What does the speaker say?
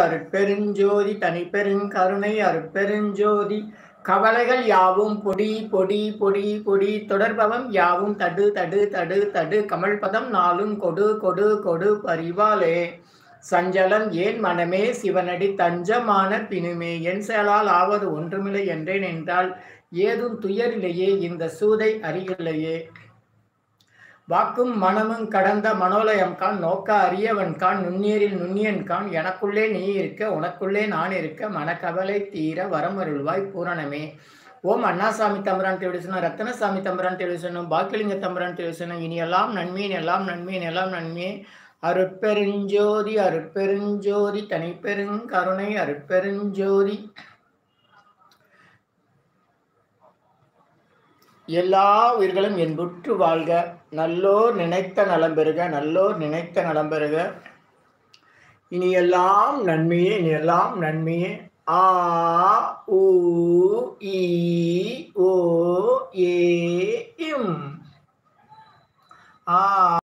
அருட்பெருஞ்சோதி தனிப்பெருங்கருணை அருட்பெருஞ்சோதி கவலைகள் யாவும் பொடி பொடி பொடி பொடி தொடர்பவம் யாவும் தடு தடு தடு தடு கமல்பதம் நாளும் கொடு கொடு கொடு பரிவாலே சஞ்சலம் ஏன் மனமே சிவனடி தஞ்சமான பிணுமே என் செயலால் ஆவது ஒன்றுமில்லை என்றேன் என்றால் ஏதும் துயரில்லையே இந்த சூதை அறிகில்லையே வாக்கும் மனமும் கடந்த மனோலயம் கான் நோக்க அரியவன் கான் நுண்ணியரில் நுண்ணியன் கான் எனக்குள்ளே நீ இருக்க உனக்குள்ளே நான் இருக்க மனக்கவலை தீர வரமருள்வாய் பூரணமே ஓம் அண்ணாசாமி தம்பரான் தெரிவிசனும் ரத்தனசாமி தம்பரான் தெரிவிசனும் பாக்கிலிங்க தம்பரான் தெரிவிசனும் இனி எல்லாம் நன்மையின் எல்லாம் நன்மையின் எல்லாம் நன்மையே அருட்பெருஞ்சோதி அருட்பெருஞ்சோதி தனிப்பெருங்கருணை அருட்பெருஞ்சோதி எல்லா உயிர்களும் என்புற்று வாழ்க நல்லோர் நினைத்த நலம் பெறுக நல்லோர் நினைத்த நலம் பெறுக இனி எல்லாம் நன்மையே இனி எல்லாம் நன்மையே ஆ உ இ ஓ ஏ இம் ஆ